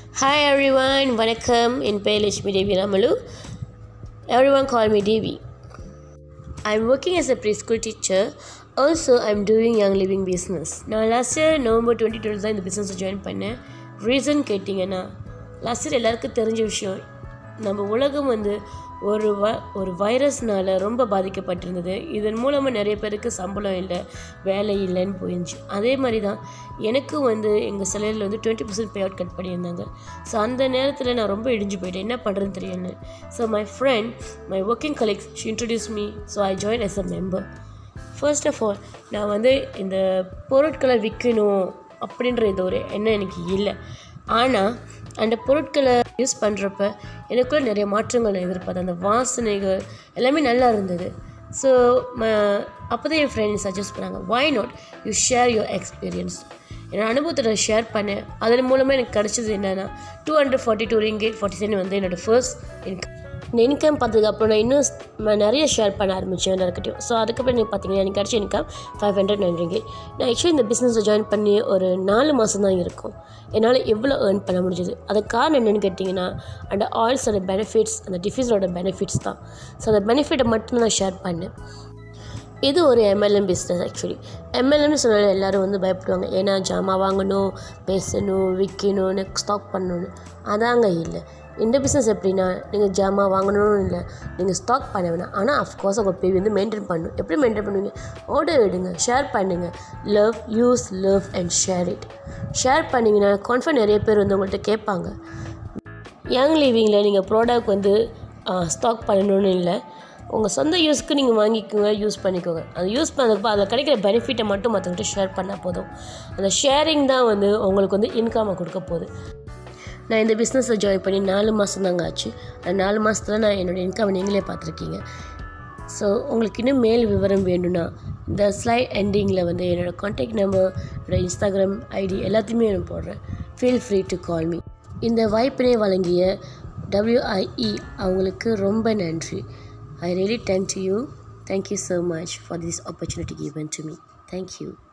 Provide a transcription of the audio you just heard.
Hi everyone, வணக்கம் என் பெயர் Lakshmi Devi Ramalu everyone call me Devi. I'm working as a preschool teacher. Also, I'm doing young living business. நான் last year November twenty twelve தான் இந்த பிஸ்னஸை join பண்ணேன் ரீசன் கேட்டிங்கன்னா லாஸ்ட் இயர் எல்லாருக்கும் தெரிஞ்ச விஷயம் நம்ம உலகம் வந்து ஒரு வ ஒரு வைரஸ்னால் ரொம்ப பாதிக்கப்பட்டிருந்தது இதன் மூலமாக நிறைய பேருக்கு சம்பளம் இல்லை வேலை இல்லைன்னு போயிருந்துச்சு அதே மாதிரி தான் எனக்கும் வந்து எங்கள் சிலையில் வந்து twenty percent pay out cut பண்ணியிருந்தாங்க ஸோ அந்த நேரத்தில் நான் ரொம்ப இடிஞ்சு போயிட்டேன் என்ன பண்ணுறதுன்னு தெரியல so my friend my working colleagues she introduce me so I join as a member first of all நான் வந்து இந்த பொருட்களை விற்கணும் அப்படின்ற இது ஒரு எண்ணம் எனக்கு இல்லை ஆனால் அந்த பொருட்களை யூஸ் பண்ணுறப்ப எனக்குள்ள நிறைய மாற்றங்கள் நான் எதிர்பார்த்தேன் அந்த வாசனைகள் எல்லாமே நல்லா இருந்தது ஸோ அப்போ தான் என் ஃப்ரெண்ட் சஜஸ்ட் பண்ணாங்க why not you share your experience என்னோட அனுபவத்தை நான் ஷேர் பண்ணேன் அதன் மூலமாக எனக்கு கிடச்சது என்னென்னா two hundred forty two ringgit forty seven வந்து என்னோடய ஃபர்ஸ்ட் இன்கம் இந்த இன்கம் பார்த்ததுக்கப்புறம் நான் இன்னும் ஸ்- நிறைய ஷேர் பண்ண ஆரம்பித்தேன் எல்லாருக்கிட்டையும் ஸோ அதுக்கப்புறம் நீங்கள் பார்த்தீங்கன்னா எனக்கு கிடச்ச income five hundred nine ringgit நான் ஆக்சுவலி இந்த பிஸ்னஸை ஜாயின் பண்ணி ஒரு நாலு மாதம் தான் இருக்கும் என்னால் எவ்வளோ ஏர்ன் பண்ண முடிஞ்சது அது காரணம் என்னென்னு கேட்டிங்கன்னா அந்த ஆயில்ஸோட பெனிஃபிட்ஸ் அந்த டிஃபீஸோட பெனிஃபிட்ஸ் தான் ஸோ அந்த பெனிஃபிட்டை மட்டும் நான் ஷேர் பண்ணேன் இது ஒரு எம்எல்எம் பிஸ்னஸ் ஆக்சுவலி எம்எல்எம்னு சொன்னாலே எல்லோரும் வந்து பயப்படுவாங்க ஏன்னா ஜாமான் வாங்கணும் பேசணும் விற்கணும் ஸ்டாக் பண்ணணும்னு அதாங்க இல்லை இந்த பிஸ்னஸ் எப்படின்னா நீங்கள் ஜாமான் வாங்கணும்னு இல்லை நீங்கள் ஸ்டாக் பண்ண வேணாம் ஆனால் அஃப்கோர்ஸ் உங்கள் பே வந்து மெயின்டைன் பண்ணணும் எப்படி மெயின்டைன் பண்ணுவீங்க ஆர்டர் எடுங்க ஷேர் பண்ணுங்கள் love use love and share it share பண்ணிங்கன்னா கான்ஃபிடன்ட் நிறைய பேர் வந்து உங்கள்கிட்ட கேட்பாங்க யங் லிவிங்கில் நீங்கள் ப்ராடக்ட் வந்து ஸ்டாக் பண்ணணும்னு இல்லை உங்கள் சொந்த யூஸ்க்கு நீங்கள் வாங்கிக்கோங்க யூஸ் பண்ணிக்கோங்க அது யூஸ் பண்ணதுக்கு அதில் கிடைக்கிற பெனிஃபிட்டை மட்டும் மற்றவங்கள்ட்ட ஷேர் பண்ணால் போதும் அந்த ஷேரிங் தான் வந்து உங்களுக்கு வந்து இன்கம்மை கொடுக்க போகுது நான் இந்த பிஸ்னஸை ஜாயின் பண்ணி நாலு மாதம் தாங்க ஆச்சு அந்த நாலு மாதத்தில் நான் என்னோடய இன்கம் நீங்களே பார்த்துருக்கீங்க ஸோ உங்களுக்கு இன்னும் மேல் விவரம் வேணும்னா இந்த ஸ்லைட் எண்டிங்கில் வந்து என்னோடய காண்டாக்ட் நம்பர் என்னோடய இன்ஸ்டாகிராம் ஐடி எல்லாத்தையுமே நான் போடுறேன் feel free to call me இந்த வாய்ப்பினை வழங்கிய WIE அவங்களுக்கு ரொம்ப நன்றி I really thank to you thank you so much for this opportunity given to me thank you